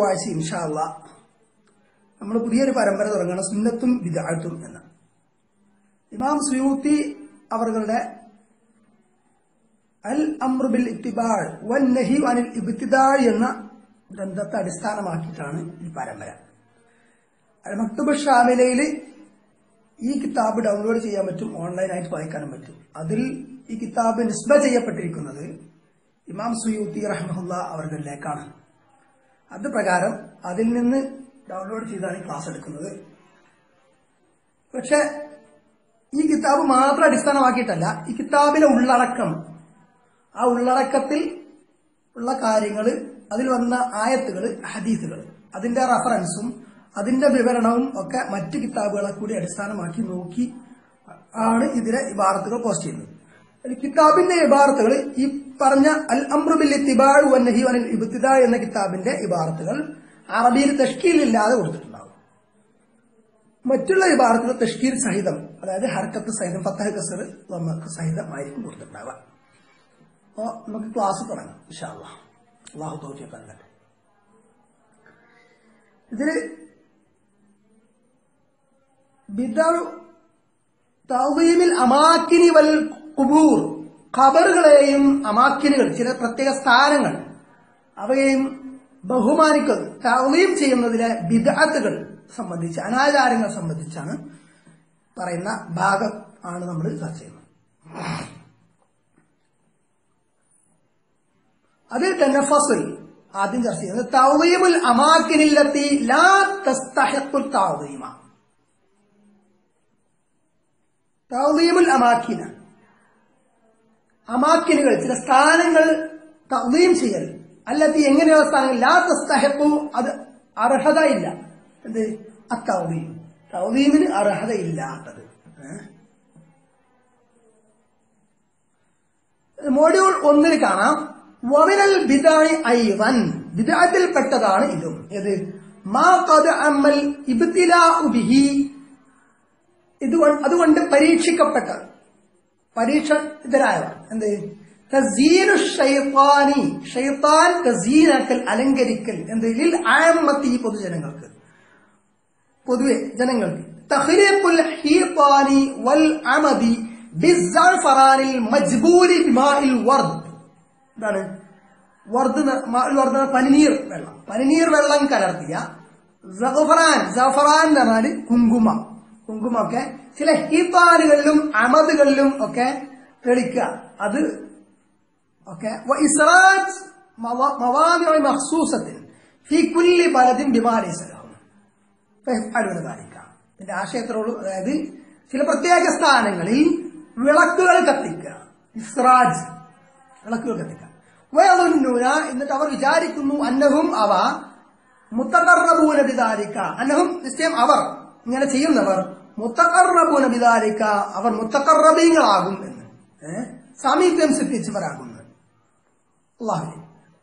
ചൊവ്വാഴ്ച ഇൻഷാല്ല നമ്മൾ പുതിയൊരു പരമ്പര തുടങ്ങണം സുന്നത്തും വിദാഴ്ത്തും എന്ന് ഇമാം സുയൂത്തി അവരുടെ അൽ അമ്രുബിൽ ഇത്തിബാൾ വൻ നഹി അനിൽ ഇബ്തിദാൾ എന്ന ഗ്രന്ഥത്തെ അടിസ്ഥാനമാക്കിയിട്ടാണ് ഈ പരമ്പര അൽ മക്തുബ് ഷാമിലയിൽ ഈ കിതാബ് ഡൗൺലോഡ് ചെയ്യാൻ പറ്റും ഓൺലൈനായിട്ട് വായിക്കാനും പറ്റും അതിൽ ഈ കിതാബ് നിസ്ബ ചെയ്യപ്പെട്ടിരിക്കുന്നത് ഇമാം സുയൂത്തി റഹ്മുല്ല അവരിലേക്കാണ് അത് പ്രകാരം അതിൽ നിന്ന് ഡൗൺലോഡ് ചെയ്താണ് ഈ ക്ലാസ് എടുക്കുന്നത് പക്ഷെ ഈ കിതാബ് മാത്രം അടിസ്ഥാനമാക്കിയിട്ടല്ല ഈ കിതാബിലെ ഉള്ളടക്കം ആ ഉള്ളടക്കത്തിൽ ഉള്ള കാര്യങ്ങൾ അതിൽ വന്ന ആയത്തുകൾ ഹദീസുകൾ അതിന്റെ റഫറൻസും അതിന്റെ വിവരണവും ഒക്കെ മറ്റ് കിതാബുകളെ കൂടി അടിസ്ഥാനമാക്കി നോക്കി ആണ് ഇതിലെ ഇബാറത്തുകൾ പോസ്റ്റ് ചെയ്യുന്നത് ഈ കിതാബിന്റെ ഇബാറത്തുകൾ ഈ പറഞ്ഞ അൽ അമ്രുബിൽ ഇത്തിബാഴ് വന്നഹി അനിൽ ഇബ്തിദ എന്ന കിതാബിന്റെ ഇബാറത്തുകൾ അറബിയിൽ തഷ്കീലില്ലാതെ കൊടുത്തിട്ടുണ്ടാവും മറ്റുള്ള ഇബാറത്തുകൾ തഷ്കീൽ സഹിതം അതായത് ഹർക്കത്ത് സഹിതം ഫത്തഹ് കസർ നമുക്ക് സഹിതമായിരിക്കും കൊടുത്തിട്ടുണ്ടാവുക അപ്പോ നമുക്ക് ക്ലാസ് തുടങ്ങാം ഇൻഷാല്ലാ അള്ളാഹു തോഫിയൊക്കെ നൽകട്ടെ ഇതില് ബിദാവ് തൗവീമിൽ അമാക്കിനി വൽ കുബൂർ ഖബറുകളെയും അമാക്കിനുകൾ ചില പ്രത്യേക സ്ഥാനങ്ങൾ അവയെയും ബഹുമാനിക്കുന്നത് തൗവീം ചെയ്യുന്നതിലെ ബിദഅത്തുകൾ സംബന്ധിച്ച് അനാചാരങ്ങൾ സംബന്ധിച്ചാണ് പറയുന്ന ഭാഗം ആണ് നമ്മൾ ചർച്ച ചെയ്യുന്നത് അതിൽ തന്നെ ഫസൽ ആദ്യം ചർച്ച ചെയ്യുന്നത് തൗവീമുൽ അമാക്കിനില്ലത്തി ലാ തസ്തഹിഖുൽ തൗവീമ തൗലീമുൽ അമാക്കിന അമാക്കിനുകൾ ചില സ്ഥാനങ്ങൾ തൗലീം ചെയ്യൽ അല്ലാത്ത എങ്ങനെയുള്ള സ്ഥാനങ്ങൾ ലാ തസ്തഹപ്പു അത് അർഹത ഇല്ല എന്ത് അത്തൗലീം തൗലീമിന് അർഹതയില്ലാത്തത് മോഡ്യൂൾ ഒന്നിൽ കാണാം വമിനൽ ബിദായി ഐവൻ ബിദാത്തിൽപ്പെട്ടതാണ് ഇതും ഏത് മാ ഖദ് അമ്മൽ ഇബ്തിലാ ബിഹി ഇതുകൊണ്ട് അതുകൊണ്ട് പരീക്ഷിക്കപ്പെട്ട പരീക്ഷിതരായവർ എന്ത് തസീനു ഷൈത്താനി ഷൈത്താൻ തസീനാക്കൽ അലങ്കരിക്കൽ എന്ത് ലിൽ ആമത്തി പൊതുജനങ്ങൾക്ക് പൊതുവെ ജനങ്ങൾക്ക് തഹ്ലീഖുൽ ഹീത്താനി വൽ അമദി ബിസ്സഫറാനിൽ മജ്ബൂലി ബിമാഇൽ വർദ് എന്താണ് വർദ് വർദ്ധ പനിനീർ വെള്ളം പനിനീർ വെള്ളം കലർത്തിയ സഫറാൻ സഫറാൻ എന്ന് പറഞ്ഞാൽ കുങ്കുമം കുങ്കുമൊക്കെ ചില ഹീത്താനുകളിലും അമതുകളിലും ഒക്കെ തെളിക്കുക അത് ഒക്കെ ഇസ്രാജ് മഖ്സൂസത്തിൽ ഫി കുല്ലി ബലദിൻ ബിമാലിസലഹും കാണിക്കാം ഇതിന്റെ ആശയത്തിലുള്ളൂ അതായത് ചില പ്രത്യേക സ്ഥാനങ്ങളിൽ വിളക്കുകൾ കത്തിക്കുക ഇസ്രാജ് വിളക്കുകൾ കത്തിക്കുക വയതുന്നൂന എന്നിട്ട് അവർ വിചാരിക്കുന്നു അന്നഹും അവ മുത്തകർണബൂന വിചാരിക്ക അന്നഹും നിശ്ചയം അവർ ഇങ്ങനെ ചെയ്യുന്നവർ മുത്തക്കറബൂന ബിദാലിക്ക അവർ മുത്തക്കറബീങ്ങളാകും എന്ന് ഏഹ് സാമീപ്യം സിദ്ധിച്ചവരാകുന്നു അള്ളാഹുവിനെ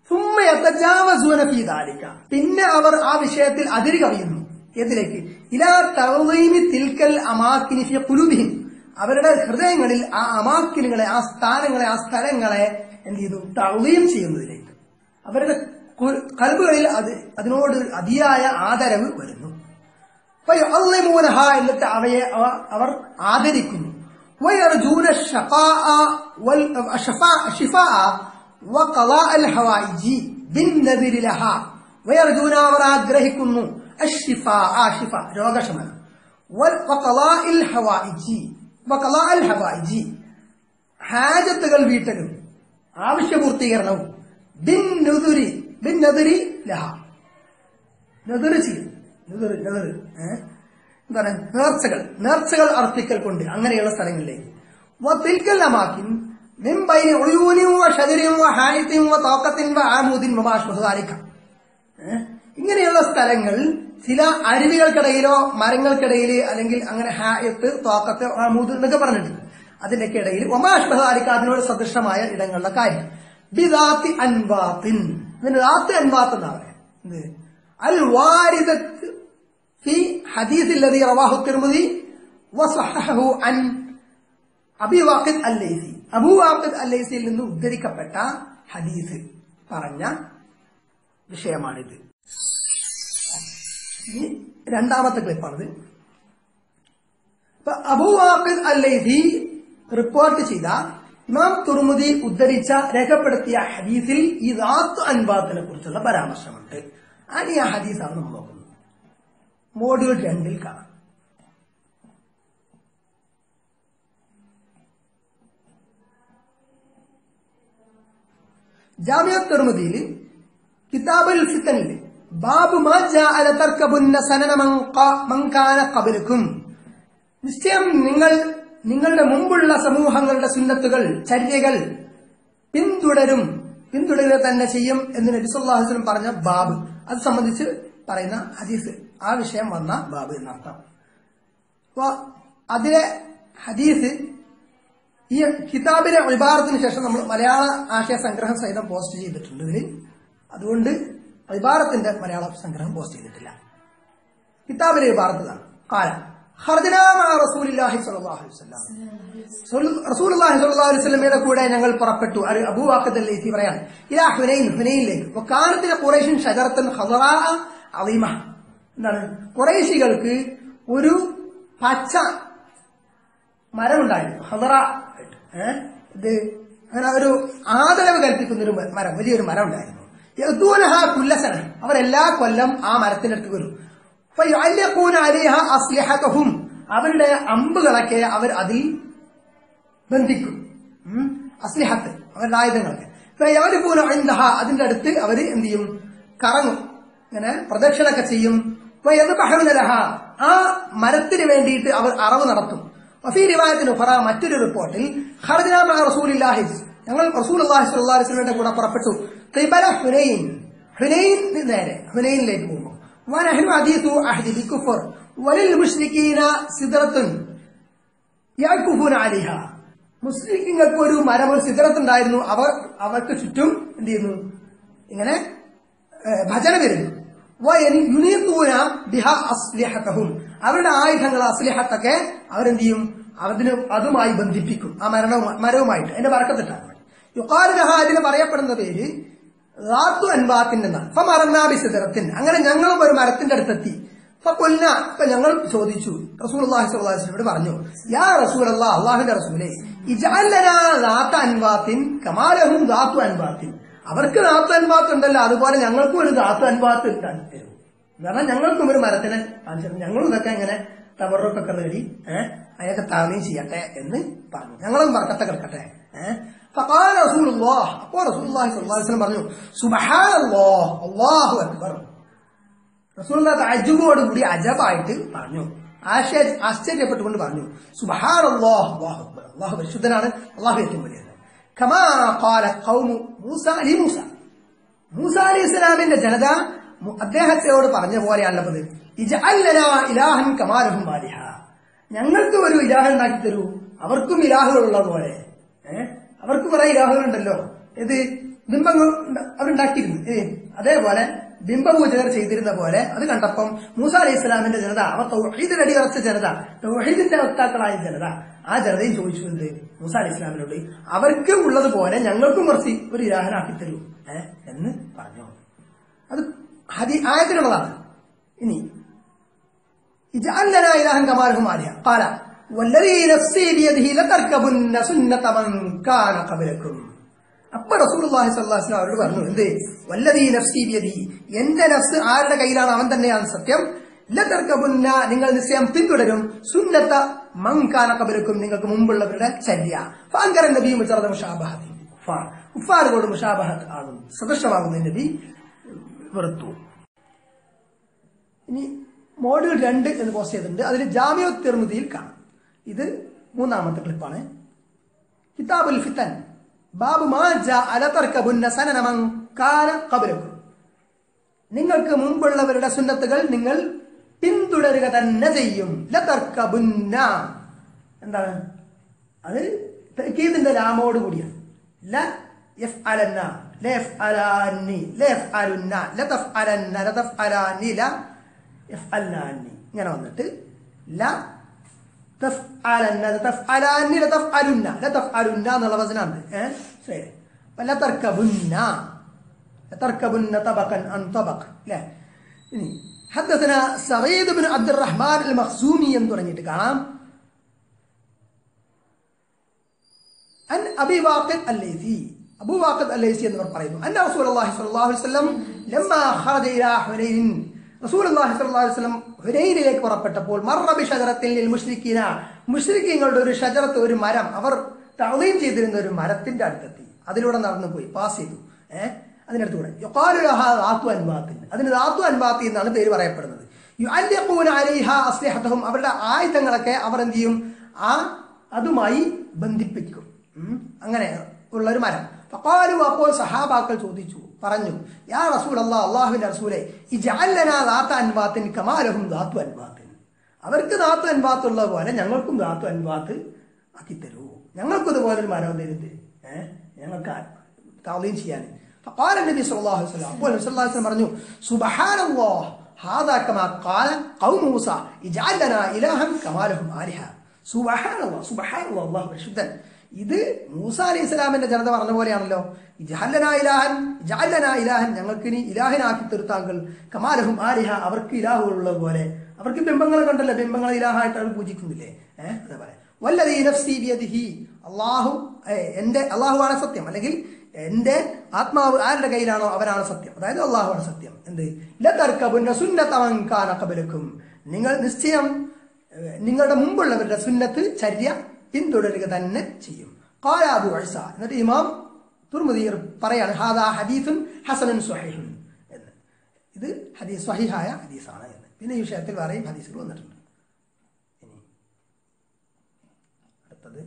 പിന്നെ അവർ ആ വിഷയത്തിൽ അതിര് കവിയുന്നു ഏതിലേക്ക് ഇലാ തൗലീമി തിൽക്കൽ അമാക്കിനി ഫി ഖുലൂബിഹിം അവരുടെ ഹൃദയങ്ങളിൽ ആ അമാക്കിനുകളെ ആ സ്ഥാനങ്ങളെ ആ സ്ഥലങ്ങളെ എന്ത് ചെയ്തു തൗലീം ചെയ്യുന്നതിലേക്ക് അവരുടെ കൽബുകളിൽ അത് അതിനോട് അതിയായ ആദരവ് വരുന്നു ഫയഅള്ളിമൂനഹ എന്നിട്ട് അവയെ അവർ ആദരിക്കുന്നു വയർജൂന ഷഫാഅ വൽ ഷിഫാഅ വഖളാഅ അൽ ഹവായിജി ബിന്നദിരി ലഹ വയർജൂന അവർ ആഗ്രഹിക്കുന്നു അഷ്ഫാഅ ഷിഫ രോഗശമനം വഖളാഅ അൽ ഹവായിജി വഖളാഅ അൽ ഹവായിജി ഹാജത്തുകൾ വീട്ടലും ആവശ്യപൂർത്തീകരണവും ബിന്നുദുരി ബിന്നദിരി ലഹ നദർ ചെയ്യും എന്താണ് നേർച്ചകൾ നേർച്ചകൾ അർപ്പിക്കൽ കൊണ്ട് അങ്ങനെയുള്ള സ്ഥലങ്ങളിലേക്ക് വത്തിൽക്കല്ലമാക്കി മിമ്പൈന് ഒളിയൂനിയും ഷജരിയും ഹാനിത്യം തോക്കത്തിൻ ആമൂദിൻ മമാശ്വസാരിക്കാം ഇങ്ങനെയുള്ള സ്ഥലങ്ങൾ ചില അരുവികൾക്കിടയിലോ മരങ്ങൾക്കിടയിൽ അല്ലെങ്കിൽ അങ്ങനെ ഹായത്ത് തോക്കത്ത് ആമൂദ് എന്നൊക്കെ പറഞ്ഞിട്ടുണ്ട് അതിന്റെയൊക്കെ ഇടയിൽ ഒമാശ്വസാരിക്ക അതിനോട് സദൃശമായ ഇടങ്ങളുടെ കാര്യം ബിദാത്തി അൻവാത്തിൻ ഇതിന് ദാത്തി അൻവാത്ത് എന്നാ പറയാം അൽ വാരിദത്ത് في حديث الذي رواه الترمذي وصححه عن അബി വാഖിദ് അല്ലൈസി അബൂ വാഖിദ് അല്ലൈസിയിൽ നിന്ന് ഉദ്ധരിക്കപ്പെട്ട ഹദീസ് പറഞ്ഞ വിഷയമാണിത് ഇനി രണ്ടാമത്തെ ക്ലിപ്പാണിത് ഇപ്പൊ അബൂവാഖിദ് അല്ലൈഹി റിപ്പോർട്ട് ചെയ്ത ഇമാം തുർമുദി ഉദ്ധരിച്ച രേഖപ്പെടുത്തിയ ഹദീസിൽ ഈ റാത്ത് അൻബാത്തിനെ കുറിച്ചുള്ള പരാമർശമുണ്ട് ആണ് ഈ ഹദീസാണ് നമ്മൾ നോക്കുന്നത് മോഡ്യൂൾ രണ്ടിൽ കാണാം ജാമിയ തുർമുദിയിൽ കിതാബുൽ ഫിത്തനിൽ ബാബു മാ ജാഅല തർക്കബുന്ന സനന മൻ ഖ- മൻ കാന ഖബലക്കും നിശ്ചയം നിങ്ങൾ നിങ്ങളുടെ മുമ്പുള്ള സമൂഹങ്ങളുടെ സുന്നത്തുകൾ ചര്യകൾ പിന്തുടരും പിന്തുടരുക തന്നെ ചെയ്യും എന്ന് നബി സല്ലല്ലാഹു അലൈഹി വസല്ലം പറഞ്ഞ ബാബ് അത് സംബന്ധിച്ച് പറയുന്ന ഹദീസ് ആ വിഷയം വന്ന ബാബ് എന്നർത്ഥം അപ്പൊ അതിലെ ഹദീസ് ഈ കിതാബിലെ ഇബാറത്തിന് ശേഷം നമ്മൾ മലയാള ആശയ സംഗ്രഹം സഹിതം പോസ്റ്റ് ചെയ്തിട്ടുണ്ട് ഇതിൽ അതുകൊണ്ട് ഇബാറത്തിന്റെ മലയാള സംഗ്രഹം പോസ്റ്റ് ചെയ്തിട്ടില്ല കിതാബിലെ ഇബാറത്തിലാണ് കാലം ഖർജനാ മഅ റസൂലില്ലാഹി സ്വല്ലല്ലാഹു അലൈഹി വസല്ലം സ്വൽ- റസൂലുള്ളാഹി സ്വല്ലല്ലാഹു അലൈഹി വസല്ലമയുടെ കൂടെ ഞങ്ങൾ പുറപ്പെട്ടു അത് അബൂ വാഖദ് അല്ലൈഹി പറയാൻ ഇലാ ഹുനൈൻ ഹുനൈനിലേക്ക് വക്കാനത്തിലെ ഖുറൈശിൻ ഷജറത്തൻ ഖദറാ അളീമ എന്താണ് ഖുറൈശികൾക്ക് ഒരു പച്ച മരമുണ്ടായിരുന്നു ഹദറ ഏഹ് ഇത് അങ്ങനെ ഒരു ആദരവ് കൽപ്പിക്കുന്ന ഒരു മരം വലിയൊരു മരം ഉണ്ടായിരുന്നു യദൂനഹ കുല്ലസന അവർ എല്ലാ കൊല്ലം ആ മരത്തിന്റെ അടുത്ത് വരും ഫയഅല്ലഖൂന അലൈഹ അസ്ലിഹതഹും അവരുടെ അമ്പുകളൊക്കെ അവർ അതിൽ ബന്ധിക്കും ഉം. അസ്ലിഹത്ത് അവരുടെ ആയുധങ്ങളൊക്കെ ഫയഅരിഫൂന ഇൻദഹ അതിന്റെ അടുത്ത് അവർ എന്ത് ചെയ്യും കറങ്ങും ഇങ്ങനെ പ്രദക്ഷിണൊക്കെ ചെയ്യും ഫയദ്ബഹുന ലഹ ആ മരത്തിന് വേണ്ടിയിട്ട് അവർ അറവ് നടത്തും വഫീ റിവായത്തിന് ഉഖറ മറ്റൊരു റിപ്പോർട്ടിൽ ഖർജനാ മഅ റസൂലില്ലാഹി ഞങ്ങൾ റസൂലുള്ളാഹി സ്വല്ലല്ലാഹു അലൈഹി വസല്ലമയുടെ കൂടെ പുറപ്പെട്ടു ഖിബല ഹുനൈൻ ഹുനൈൻ നേരെ ഹുനൈനിലേക്ക് പോകുമ്പോൾ വനഹ്നു ഹദീസു അഹ്ദി ബികുഫർ വലിൽ മുശ്രിക്കീന സിദ്റത്തുൻ യാക്കൂഫൂന അലിഹ മുസ്ലിങ്ങൾക്ക് ഒരു മരം ഒരു സിദ്റത്തുണ്ടായിരുന്നു അവർ അവർക്ക് ചുറ്റും എന്ത് ചെയ്യുന്നു ഇങ്ങനെ ഏഹ്, ഭജന വരുന്നു വയനി യുനീത്തൂന ബിഹ അസ്ലിഹത്തഹും അവരുടെ ആയുധങ്ങൾ അസ്ലിഹത്തൊക്കെ അവരെന്ത് ചെയ്യും അതിന് അതുമായി ബന്ധിപ്പിക്കും ആ മരണവും മരവുമായിട്ട് അതിന്റെ വറക്കത്തിട്ടാണ് യുക്കാലിനഹ അതിന് പറയപ്പെടുന്ന പേര് റാത്തു അൻവാത്തിൻ എന്നാണ് അപ്പൊ മറന്നാബി സിദറത്തിൻ അങ്ങനെ ഞങ്ങളും ഒരു മരത്തിന്റെ അടുത്തെത്തി അപ്പൊ കൊല്ല അപ്പൊ ഞങ്ങൾ ചോദിച്ചു റസൂൽ അള്ളാഹിസ്വല്ലാസ്ലമോട് പറഞ്ഞു യാ റസൂൽ അള്ളാഹ് അള്ളാഹിന്റെ റസൂലെ ഇജാലനാ റാത്ത അൻവാത്തിൻ കമാലഹും റാത്തു അൻവാത്തിൻ അവർക്ക് റാത്തു അൻവാത്ത് ഉണ്ടല്ലോ അതുപോലെ ഞങ്ങൾക്കും ഒരു റാത്തു അൻവാത്ത് ഉണ്ടാക്കി തരും കാരണം ഞങ്ങൾക്കും ഒരു മരത്തിന് കാണിച്ചു തരും. ഞങ്ങളും ഇതൊക്കെ ഇങ്ങനെ തവറൊക്കെ നേടി ഏഹ് അതിനൊക്കെ താമീം ചെയ്യട്ടെ എന്ന് പറഞ്ഞു ഞങ്ങളും വർക്കത്തെ കിടക്കട്ടെ ഏഹ് فقال رسول الله അപ്പോൾ റസൂൽ അള്ളാഹി സ്വല്ലല്ലാഹു അലൈഹി വസല്ലം പറഞ്ഞു സുബ്ഹാനല്ലാഹ് അല്ലാഹു അക്ബർ റസൂൽ അജുബോട് കൂടി അജബായിട്ട് പറഞ്ഞു ആശ്ചര്യ ആശ്ചര്യപ്പെട്ടുകൊണ്ട് പറഞ്ഞു സുബ്ഹാനല്ലാഹ് അല്ലാഹു അക്ബർ അല്ലാഹു പരിശുദ്ധനാണ് അല്ലാഹു ഏറ്റവും വലിയത് കമാ ഖാല ഖൗമു മൂസ അലി മൂസ മൂസ അലി ഇസ്ലാമിന്റെ ജനത മു- അദ്ദേഹത്തോട് പറഞ്ഞ പോലെയാണുള്ളത് ഇജഅല്ലനാ ഇലാഹൻ കമാലഹും ആലിഹ ഞങ്ങൾക്ക് ഒരു ഇലാഹ് ഉണ്ടാക്കി തരൂ അവർക്കും ഇലാഹുകൾ ഉള്ളതുപോലെ ഏഹ് അവർക്ക് കുറെ ഇലാഹുകളുണ്ടല്ലോ ഇത് ബിംബങ്ങൾ ഉണ്ട- അവരുണ്ടാക്കിയിരുന്നു ഏ അതേപോലെ ബിംബപൂജകർ ചെയ്തിരുന്ന പോലെ അത് കണ്ടപ്പം മൂസ അലൈഹി ഇസ്ലാമിന്റെ ജനത അവർ തൗഹീദിൽ അടിയുറച്ച ജനത തൗഹീദിന്റെ വക്താക്കളായ ജനത ആ ജനതയും ചോദിച്ചു എന്ത് മൂസ അലൈഹി ഇസ്ലാമിനോട് അവർക്ക് ഉള്ളതുപോലെ ഞങ്ങൾക്കും കുറച്ച് ഒരു ഇലാഹനാക്കി തരൂ ഏഹ് എന്ന് പറഞ്ഞു അത് ഹദി ആയത്തിലുള്ളതാണ് ഇനി اجعل لنا إلها كما لهم آلهة قال والذي نفسي بيده لتركبن سنة من كان قبلكم അപ്പൊ റസൂലുള്ളാഹി സ്വല്ലല്ലാഹു അലൈഹി വസല്ലം അവരോട് പറഞ്ഞു എന്ത് വല്ലദീ നഫ്സി ബിയദി എന്റെ നഫ്സ് ആരുടെ കയ്യിലാണ് അവൻ തന്നെയാണ് സത്യം ലതർക്കബുന്ന നിങ്ങൾ നിശ്ചയം പിന്തുടരും സുന്നത്ത മങ്കാന കബലക്കും നിങ്ങൾക്ക് മുമ്പുള്ളവരുടെ ചര്യ ഫാങ്കര നബി മുജറദ മുഷാബഹത്തി കുഫാർ കുഫാറുകളോട് മുഷാബഹത്ത് ആകും സദൃശമാകുന്ന നബി വെറുത്തു ഇനി മോഡ്യൂൾ രണ്ട് എന്ന് പോസ്റ്റ് ചെയ്തിട്ടുണ്ട് അതിൽ ജാമ്യോ തിർമുദിയിൽ കാണാം ഇത് മൂന്നാമത്തെ ക്ലിപ്പാണ് കിതാബുൽ ഫിത്തൻ ബാബു മാ ജാ അല തർക്കബുന്ന സനന മൻ കാന ഖബലക്കും നിങ്ങൾക്ക് മുമ്പുള്ളവരുടെ സുന്നത്തുകൾ നിങ്ങൾ പിന്തുടരുക തന്നെ ചെയ്യും ലതർക്കബുന്ന എന്താണ് അത് തക്കീദിന്റെ ലാമോട് കൂടിയാണ് ല യഫ് അലന്ന ലഫ് അലാന്നി ലഫ് അലുന്ന ലതഫ് അലന്ന ലതഫ് അലാന്നി ല യഫ് അല്ലാന്നി ഇങ്ങനെ വന്നിട്ട് ല തഫ് അലന്ന തഫ് അലാന്നി ലതഫ് അലുന്ന ലതഫ് അലുന്ന എന്നുള്ള വചനാണ് ഏഹ് ശരി അപ്പൊ ലതർക്കബുന്ന ലതർക്കബുന്ന തബക്കൻ അൻ തബക്ക് അല്ലേ ഇനി ഹദ്ദസന Saeed bin Abdur Rahman al Makhzumi എന്ന് തുടങ്ങിയിട്ട് കാണാം അൻ അബി വാഖിദ് അല്ലൈസി അബൂ വാഖിദ് അല്ലൈസി എന്നിവർ പറയുന്നു അന്ന റസൂലുള്ളാഹി സ്വല്ലല്ലാഹു അലൈഹി വസല്ലം ലമ്മാ ഖറജ ഇലാ ഹുനൈൻ റസൂലുള്ളാഹി സ്വല്ലല്ലാഹു അലൈഹി വസല്ലം ഹുനൈനിലേക്ക് പുറപ്പെട്ടപ്പോൾ മർറ ബി ഷജറത്തിൽ ലിൽ മുശ്രിക്കീന മുശ്രിക്കീങ്ങളുടെ ഒരു ഷജറത്ത് ഒരു മരം അവർ തഅദീം ചെയ്തിരുന്ന ഒരു മരത്തിന്റെ അടുത്തെത്തി അതിലൂടെ നടന്നു പോയി പാസ് ചെയ്തു ഏഹ് അതിനടുത്തൂടെ യുഖാലു ലഹാ ദാത്തു അൻവാത്തിൻ അതിന് ദാത്തു അൻവാത്തി എന്നാണ് പേര് പറയപ്പെടുന്നത് യുഅല്ലിഖൂന അലൈഹ അസ്ലിഹതഹും അവരുടെ ആയുധങ്ങളൊക്കെ അവർ എന്ത് ചെയ്യും ആ അതുമായി ബന്ധിപ്പിക്കും ഉം. അങ്ങനെ ഉള്ള ഒരു മരം ഫഖാലു അപ്പോൾ സഹാബാക്കൾ ചോദിച്ചു പറഞ്ഞു യാ റസൂൽ അല്ലാ അള്ളാഹുവിന്റെ റസൂലെ ഈ ജാലന ദാത്ത അൻവാത്തിൻ കമാലഹും ദാത്തു അൻവാത്തിൻ അവർക്ക് ദാത്തു അൻവാത്ത് ഉള്ളത് പോലെ ഞങ്ങൾക്കും ദാത്തു അൻവാത്ത് ആക്കി തരൂ ഞങ്ങൾക്കും ഇതുപോലെ ഒരു മരം തരുന്നത് ഏഹ് ഞങ്ങൾക്ക് താളീം ചെയ്യാൻ فقال النبي صلى الله عليه وسلم അപ്പോൾ നബി സല്ലല്ലാഹു അലൈഹി വസല്ലം പറഞ്ഞു സുബ്ഹാനല്ലാഹ് ഹാദാ കമാ ഖാല ഖൗമ മൂസ ഇജഅൽ ലനാ ഇലാഹൻ കമാ ലഹും ആലിഹ സുബ്ഹാനല്ലാഹ് സുബ്ഹാനല്ലാഹ് അല്ലാഹു പരിശുദ്ധൻ ഇത് മൂസ അലൈഹി ഇസ്ലാമിന്റെ ജനത പറഞ്ഞ പോലെയാണല്ലോ ഇജഅല്ലനാ ഇലാഹൻ ഇജഅല്ലനാ ഇലാഹൻ ഞങ്ങൾക്ക് ഇനി ഇലാഹിനാക്കി തീർത്താങ്കൾ കമാലഹും ആലിഹ അവർക്ക് ഇലാഹുള്ളത് പോലെ അവർക്ക് ബിംബങ്ങളെ കണ്ടല്ലോ ബിംബങ്ങളെ ഇലാഹായിട്ട് അവർ പൂജിക്കുന്നില്ലേ ഏഹ് അതേപോലെ വല്ലതീ നഫ്സി ബിയദിഹി അള്ളാഹു ഏഹ്, എന്റെ അള്ളാഹുവാണ് സത്യം അല്ലെങ്കിൽ എന്റെ ആത്മാവ് ആരുടെ കയ്യിലാണോ അവരാണ് സത്യം അതായത് അള്ളാഹുവാണ് സത്യം എന്ത് ലതർക്കബുന്ന സുന്നത്തമൻ കാന ഖബലക്കും നിങ്ങൾ നിശ്ചയം ഏഹ്, നിങ്ങളുടെ മുമ്പുള്ളവരുടെ സുന്നത്ത് ചര്യ പിന്തുടരുക തന്നെ ചെയ്യും ഖാല അബു ഉഴ്സ എന്നിട്ട് ഇമാം തുർമുദീർ പറയാണ് ഹാദാ ഹദീസുൻ ഹസനുൻ സ്വഹീഹുൻ എന്ന് ഇത് ഹദീസ് സ്വഹീഹായ ഹദീസാണ് എന്ന് പിന്നെ ഈ വിഷയത്തിൽ വേറെയും ഹദീസുകൾ വന്നിട്ടുണ്ട് ഇനി അടുത്തത്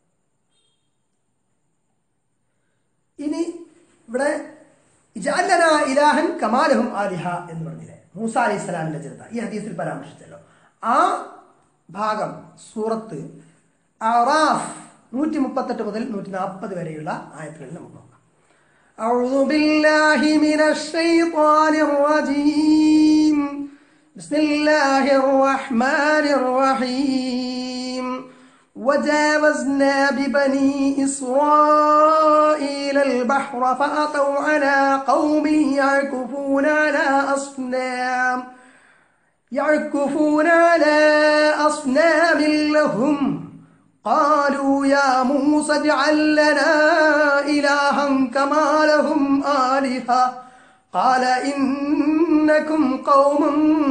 ഇനി ഇവിടെ ഇജാലന ഇലാഹൻ കമാലഹും ആലിഹ എന്ന് പറഞ്ഞില്ലേ മൂസ അലി ഇസ്ലാമിന്റെ ചരിത്ര ഈ ഹദീസിൽ പരാമർശിച്ചല്ലോ ആ ഭാഗം സൂറത്ത് അറാഫ് നൂറ്റി മുപ്പത്തെട്ട് മുതൽ നൂറ്റി നാൽപ്പത് വരെയുള്ള ആയത്തുകളിൽ നമുക്ക് നോക്കാം أعوذ بالله من الشيطان الرجيم بسم الله الرحمن الرحيم وجاوزنا ببني إسرائيل البحر فأتوا على قوم يعكفون على أصنام يعكفون على أصنام لهم قالوا يا موسى اجعل لنا إلها كما لهم آلهة قال إنكم قوم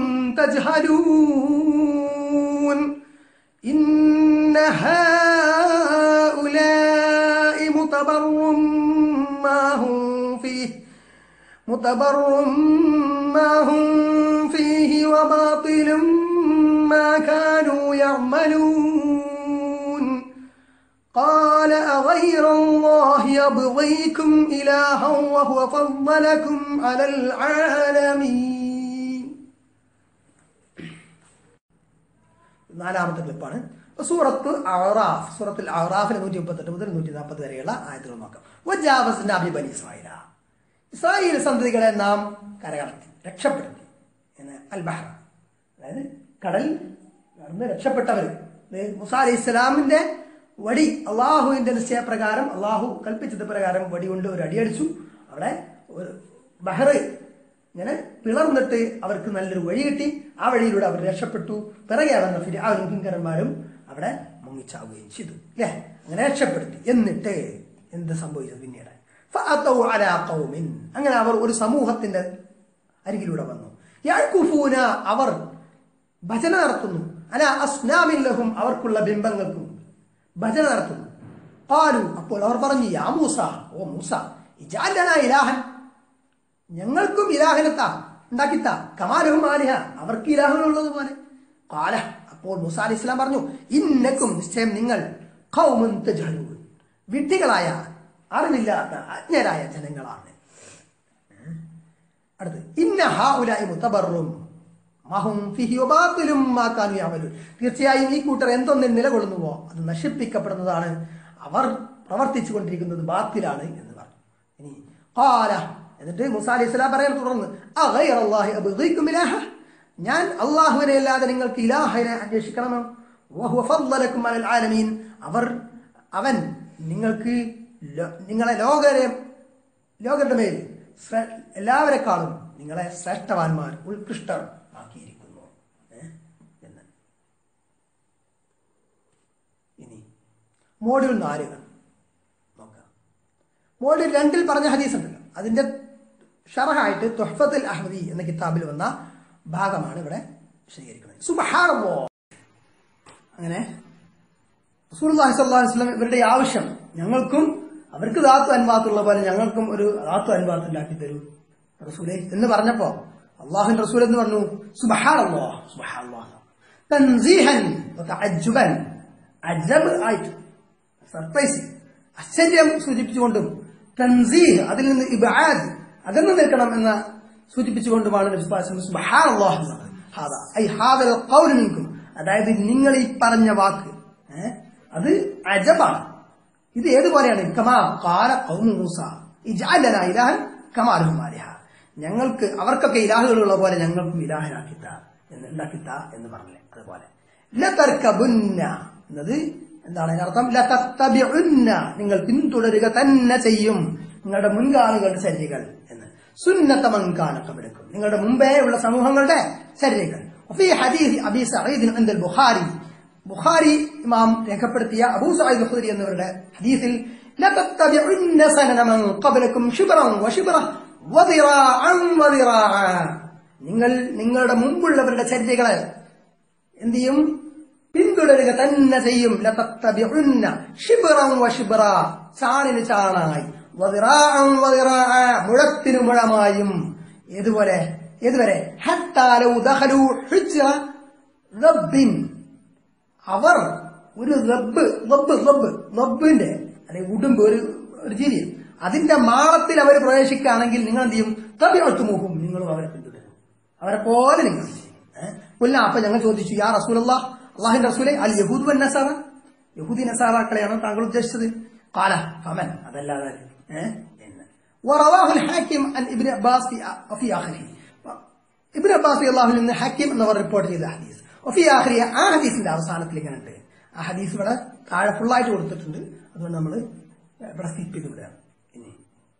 تجهلون إن هؤلاء متبر ما هم فيه متبر ما هم فيه وباطل ما كانوا يعملون قال أغير الله يبغيكم إلها وهو فضلكم على العالمين നാലാമത്തെ ക്ലിപ്പാണ് സൂറത്ത് അറാഫ് സൂറത്തുൽ അറാഫിലെ നൂറ്റി മുപ്പത്തെട്ട് മുതൽ നൂറ്റി നാൽപ്പത് വരെയുള്ള ആയത്തുകൾ നോക്കാം വജാവസിന്റെ അഭിബനി ഇസ്രായേല ഇസ്രായേൽ സന്തതികളെ നാം കരകടത്തി രക്ഷപ്പെടുത്തി എന്ന് അൽ ബഹ്റ അതായത് കടൽ നടന്ന് രക്ഷപ്പെട്ടവർ മുസാ അലൈഹി ഇസ്ലാമിന്റെ വടി അള്ളാഹുവിന്റെ നിശ്ചയപ്രകാരം അള്ളാഹു കൽപ്പിച്ചത് പ്രകാരം വടി കൊണ്ട് ഒരു അടിയടിച്ചു അവിടെ ഒരു ബഹ്റ് ഇങ്ങനെ പിളർന്നിട്ട് അവർക്ക് നല്ലൊരു വഴി കിട്ടി ആ വഴിയിലൂടെ അവർ രക്ഷപ്പെട്ടു പിറകെ വന്ന ഫിരാവും കിങ്കരന്മാരും അവിടെ മുങ്ങിച്ചാവുകയും ചെയ്തു അല്ലേ അങ്ങനെ രക്ഷപ്പെടുത്തി എന്നിട്ട് എന്ത് സംഭവിച്ചത് പിന്നീട് ഫഅതൗ അലാ ഖൗമിൻ. അങ്ങനെ അവർ ഒരു സമൂഹത്തിന്റെ അരികിലൂടെ വന്നു യഅ്കുഫൂന അവർ ഭജന നടത്തുന്നു അല അസ്നാമില്ലഹും അവർക്കുള്ള ബിംബങ്ങൾക്കും ഭജന നടത്തുന്നു പാലു അപ്പോൾ അവർ പറഞ്ഞു യാ മൂസ ഓ മൂസ ഇജാലന ഇലാഹൻ ഞങ്ങൾക്കും ഇലാഹനത്താ ഉണ്ടാക്കിത്താ കമാലഹും ആലിഹ അവർക്ക് ഇലാഹനുള്ളത് പോലെ കാല അപ്പോൾ മൂസ അലി ഇസ്ലാം പറഞ്ഞു ഇന്നക്കും നിശ്ചയം നിങ്ങൾ ഖൗമുൻ തജ്ഹലൂൻ വിഡ്ഢികളായ അറിവില്ലാത്ത അജ്ഞരായ ജനങ്ങളാണ് അടുത്ത് ഇന്ന ഹാഉലായി മുത്തബറും മഹും ഫിഹി വബാത്തിലും മാ കാനു യഅമലൂൻ തീർച്ചയായും ഈ കൂട്ടർ എന്തൊന്നിൽ നിലകൊള്ളുന്നുവോ അത് നശിപ്പിക്കപ്പെടുന്നതാണ് അവർ പ്രവർത്തിച്ചു കൊണ്ടിരിക്കുന്നത് ബാത്തിലാണ് എന്ന് പറഞ്ഞു ഇനി ഖാല എന്നിട്ട് മുസാ അലൈഹി സ്വലാം പറയാൻ തുടർന്ന് അഗൈറല്ലാഹി അബ്ഗീകും ഇലാഹ ഞാൻ അള്ളാഹുവിനെ അല്ലാതെ നിങ്ങൾക്ക് ഇലാഹിനെ അന്വേഷിക്കണമോ വഹുവ ഫദ്ദലക്കും അലൽ ആലമീൻ അവർ അവൻ നിങ്ങൾക്ക് ലോ- നിങ്ങളെ ലോകരെ ലോകരുടെ മേൽ ശ്രേ- എല്ലാവരെക്കാളും നിങ്ങളെ ശ്രേഷ്ഠവാന്മാർ ഉത്കൃഷ്ടർ ആക്കി മോഡ്യൂൾ നാല് നോക്കാം മോഡ്യൂൾ രണ്ടിൽ പറഞ്ഞ ഹദീസ് ഉണ്ടല്ലോ അതിന്റെ ഷറഹായിട്ട് തുഹഫത്തുൽ അഹ്മദി എന്ന കിതാബിൽ വന്ന ഭാഗമാണ് ഇവിടെ വിശദീകരിക്കുന്നത് സുബ്ഹാനല്ലാ അങ്ങനെ റസൂലുള്ളാഹി സ്വല്ലല്ലാഹു അലൈഹി വസല്ലം ഇവരുടെ ഈ ആവശ്യം ഞങ്ങൾക്കും അവർക്ക് ദാത്തു അൻവാത്തുള്ള പോലെ ഞങ്ങൾക്കും ഒരു ദാത്തു അൻവാത്ത് ഉണ്ടാക്കി തരൂ റസൂലെ എന്ന് പറഞ്ഞപ്പോ അള്ളാഹുൻ റസൂൽ എന്ന് പറഞ്ഞു സുബ്ഹാനല്ലാഹ് സുബ്ഹാനല്ലാഹ് തൻസീഹൻ വതഅജ്ജുബൻ അജബ് ആയിട്ട് സർപ്രൈസ് ആശ്ചര്യം സൂചിപ്പിച്ചുകൊണ്ടും തൻസീഹ് അതിൽ നിന്ന് ഇബാദ് അകന്നു നിൽക്കണം എന്ന സൂചിപ്പിച്ചുകൊണ്ടുമാണ് നബി സ്വല്ലല്ലാഹു അലൈഹി വസല്ലം സുബ്ഹാനല്ലാഹ് എന്ന് പറഞ്ഞത്. ഹാദാ ഐ ഹാദൽ ഖൗൽ മിൻകും അതായത് നിങ്ങൾ ഈ പറഞ്ഞ വാക്ക് ഏ, അത് അജബാണ് ഇത് ഏതുപോലെയാണ് കമാ കാല ഖൗമു മൂസ ഇജ്അൽ ലനാ ഇലാഹൻ കമാ ലഹും ആലിഹ ഞങ്ങൾക്ക് അവർക്കൊക്കെ ഇലാഹുകളുള്ള പോലെ ഞങ്ങൾക്കും ഇലാഹനാക്കിത്ത എന്ന് ഉണ്ടാക്കിത്ത എന്ന് പറഞ്ഞില്ലേ അതുപോലെ ലതർക്കബുന്ന എന്നത് എന്താണ് അതിനർത്ഥം ലതത്തബിഉന്ന നിങ്ങൾ പിന്തുടരുക തന്നെ ചെയ്യും നിങ്ങളുടെ മുൻഗാമികളുടെ ചര്യകൾ എന്ന് സുന്നത്ത മൻകാന കബലക്കും നിങ്ങളുടെ മുമ്പേ ഉള്ള സമൂഹങ്ങളുടെ ചര്യകൾ وفي حديث أبي سعيد عند البخاري ബുഖാരി ഇമാം രേഖപ്പെടുത്തിയ അബൂ സഈദ് ഖുദരി എന്നിവരുടെ ഹദീസിൽ ലതത്തബിഉന്ന സനന മൻ ഖബലക്കും ശിബ്റൻ വശിബ്റ വദിറാഅൻ വദിറാഅ നിങ്ങൾ നിങ്ങളുടെ മുമ്പുള്ളവരുടെ ചര്യകളെ എന്ത് ചെയ്യും പിന്തുടരുക തന്നെ ചെയ്യും ലതത്തബിഉന്ന ശിബ്റൻ വശിബ്റ ചാണിന് ചാണായി വദിറാഅൻ വദിറാഅ മുഴത്തിനു മുഴമായും ഏതുപോലെ ഏതുവരെ ഹത്താ ലൗ ദഖലു ഹുജ്റ റബ്ബിൻ അവർ ഒരു റബ്ബ് റബ്ബ് റബ്ബ് റബ്ബിന്റെ അല്ലെങ്കിൽ ഉടുമ്പ് ഒരു ഒരു ജീവി അതിന്റെ മാളത്തിൽ അവർ പ്രവേശിക്കുകയാണെങ്കിൽ നിങ്ങൾ എന്ത് ചെയ്യും തബിയൊട്ടുമുഖം നിങ്ങളും അവരെ പിന്തുടരും അവരെ പോലെ നിങ്ങൾ ചെയ്യും ഏഹ്? കൊല്ല അപ്പൊ ഞങ്ങൾ ചോദിച്ചു യാ റസൂലല്ലാ അള്ളാഹിന്റെ റസൂലെ അൽ യഹൂദ് വൻ നസാറ യഹൂദി നസാറാക്കളെയാണ് താങ്കൾ ഉദ്ദേശിച്ചത് കാല ഫമൻ അതല്ലാതെ ഏഹ്? എന്ന് ورواه الحاكم عن ابن عباس في في آخره ഇബ്നു അബ്ബാസ് അള്ളാഹുൽ നിന്ന് ഹക്കീം എന്നവർ റിപ്പോർട്ട് ചെയ്ത ഹദീസ് ഒഫി ആഖിരി ആ ഹദീസിന്റെ അവസാനത്തിൽ ഇങ്ങനെ ഉണ്ട് ആ ഹദീസ് ഇവിടെ താഴെ ഫുള്ളായിട്ട് കൊടുത്തിട്ടുണ്ട് അതുകൊണ്ട് നമ്മൾ ഇവിടെ സ്കിപ്പ് ചെയ്ത് വിടുകയാണ് ഇനി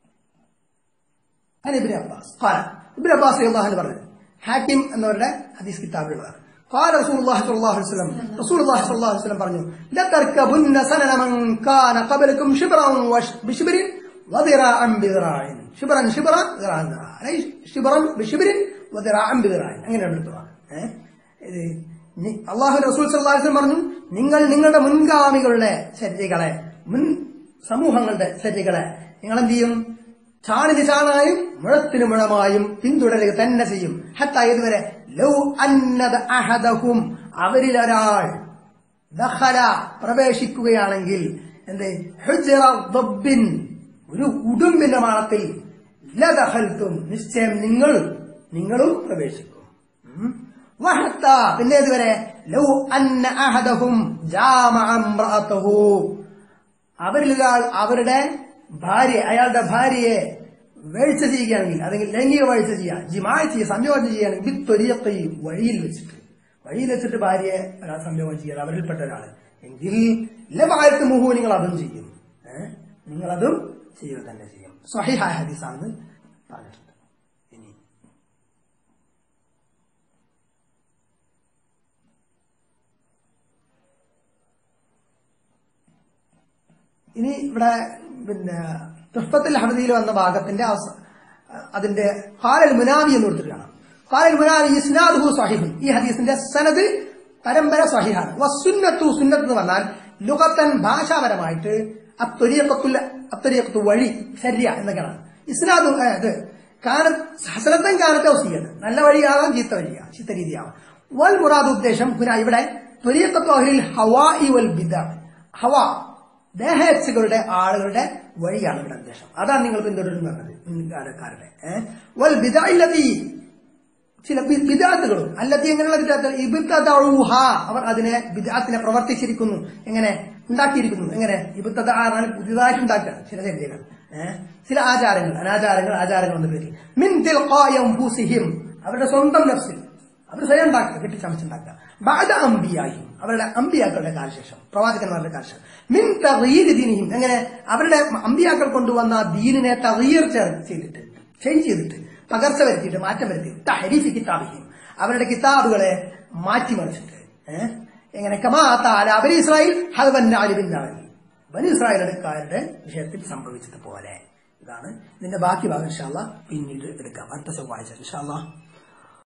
അതിന് ഇബ്നു അബ്ബാസ് ഖാല ഇബ്നു അബ്ബാസ് അള്ളാഹു പറഞ്ഞു ഹാക്കിം എന്നവരുടെ ഹദീസ് കിതാബിലുള്ളതാണ് قال رسول الله صلى الله عليه وسلم رسول الله صلى الله عليه وسلم പറഞ്ഞു لتركبن سنن من كان قبلكم شبرا وش- بشبر وذراعا بذراع شبرا شبرا ذراعا ذراعا أي شبرا بشبر وذراعا بذراع അങ്ങനെയാണ് എടുത്തത് ഏഹ് ഇത് നി- അള്ളാഹു റസൂൽ സല്ലല്ലാഹു അലൈഹി വസല്ലം പറഞ്ഞു നിങ്ങൾ നിങ്ങളുടെ മുൻഗാമികളുടെ ചര്യകളെ മുൻ സമൂഹങ്ങളുടെ ചര്യകളെ നിങ്ങൾ എന്ത് ചെയ്യും ചാണിന് ചാണായും മുഴത്തിന് മുഴമായും പിന്തുടരുക തന്നെ ചെയ്യും ഹത്ത ഇതുവരെ ലൗ അന്നത അഹദഹും അവരിൽ ഒരാൾ ദഖല പ്രവേശിക്കുകയാണെങ്കിൽ എന്ത് ഹുജ്റ ദബ്ബിൻ ഒരു ഉടുമ്പിന്റെ മാളത്തിൽ ലദഖൽത്തും നിശ്ചയം നിങ്ങൾ നിങ്ങളും പ്രവേശിക്കും ഉം. വഹത്ത പിന്നെ ഇതുവരെ ലൗ അന്ന അഹദഹും ജാമഅ ഇംറഅതഹു അവരിൽ ഒരാൾ അവരുടെ ഭാര്യ അയാളുടെ ഭാര്യയെ വീഴ്ച ചെയ്യുകയാണെങ്കിൽ അല്ലെങ്കിൽ ലൈംഗിക വീഴ്ച ചെയ്യുക ജിമായി ചെയ്യുക സംയോജനം ചെയ്യുകയാണെങ്കിൽ വിത്തൊരിയത്തെ വഴിയിൽ വെച്ചിട്ട് വഴിയിൽ വെച്ചിട്ട് ഭാര്യയെ ഒരാൾ സംയോഗം ചെയ്യുക അവരിൽപ്പെട്ട ഒരാൾ എങ്കിൽ ലമായിട്ട് മുഹു നിങ്ങൾ അതും ചെയ്യും ഏഹ് നിങ്ങളതും ചെയ്യുക തന്നെ ചെയ്യും സ്വഹിഹായ ഹദീസാണെന്ന് പറഞ്ഞിട്ടുണ്ട് ഇനി ഇനി ഇവിടെ പിന്നെ തുഷ്പത്തിൽ ഹമദിയിൽ വന്ന ഭാഗത്തിന്റെ അവസ- അതിന്റെ ഖാലൽ മുനാവി എന്ന് കൊടുത്തിട്ട് കാണാം ഖാലൽ മുനാവി ഇസ്നാദുഹു സഹിഹുൻ ഈ ഹദീസിന്റെ സനദ് പരമ്പര സഹിഹാണ് വസുന്നത്തു സുന്നത്ത് എന്ന് പറഞ്ഞാൽ ലുഗത്തൻ ഭാഷാപരമായിട്ട് അത്തൊരിയക്കത്തുല്ല അത്തൊരിയക്കത്തു വഴി ശര്യ എന്നൊക്കെയാണ് ഇസ്നാദു ഏ, ഇത് കാന- ഹസനത്തൻ കാനത്തെ വസീയത് നല്ല വഴിയാകാം ചീത്ത വഴിയാകാം ചീത്ത രീതിയാവാം വൽ മുറാദ് ഉദ്ദേശം പുന ഇവിടെ ത്വരീഖത്തു അഹ്ലിൽ ഹവാഇ വൽ ബിദ ഹവ ദേഹേച്ഛകളുടെ ആളുകളുടെ വഴിയാണ് ഇവിടെ ഉദ്ദേശം അതാണ് നിങ്ങൾ പിന്തുടരുന്നത് മുൻകാലക്കാരുടെ ഏഹ് വൽ ബിദഇല്ലതി ചില ബി- ബിദാത്തുകളും അല്ലത്തി എങ്ങനെയുള്ള ബിദാത്ത് ഇബ്തദഊഹ അവർ അതിനെ ബിദാത്തിനെ പ്രവർത്തിച്ചിരിക്കുന്നു എങ്ങനെ ഉണ്ടാക്കിയിരിക്കുന്നു എങ്ങനെ ഇബ്തദ ആണ് പുതിയതായിട്ട് ഉണ്ടാക്കുക ചില ചര്യകൾ ഏഹ് ചില ആചാരങ്ങൾ അനാചാരങ്ങൾ ആചാരങ്ങൾ എന്ന പേരിൽ മിൻ തിൽഖാഇ അൻഫുസിഹിം അവരുടെ സ്വന്തം നഫ്സിൽ അവർ സ്വയം ഉണ്ടാക്കുക കെട്ടിച്ചമച്ചുണ്ടാക്കുക ബാധ അമ്പിയായും അവരുടെ അമ്പിയാക്കളുടെ കാലശേഷം പ്രവാചകന്മാരുടെ കാലശേഷം മിൻ തഗീർ ദീനിഹിം എങ്ങനെ അവരുടെ അമ്പിയാക്കൾ കൊണ്ടുവന്ന ആ ദീനിനെ തഗീർ ചെയ്തിട്ട് ചേഞ്ച് ചെയ്തിട്ട് പകർച്ച വരുത്തിയിട്ട് മാറ്റം വരുത്തി തഹരീഫ് കിതാബിഹിം അവരുടെ കിതാബുകളെ മാറ്റിമറിച്ചിട്ട് ഏഹ് എങ്ങനെ കമാ താല അവരി ഇസ്രായേൽ ഹൽവൻ അലിബിൻ ബനി ഇസ്രായേലക്കാരുടെ വിഷയത്തിൽ സംഭവിച്ചതുപോലെ ഇതാണ് ഇതിന്റെ ബാക്കി ഭാഗം ഇൻഷാല്ല പിന്നീട് എടുക്കാം അടുത്ത ചൊവ്വാഴ്ച ഇൻഷാല്ല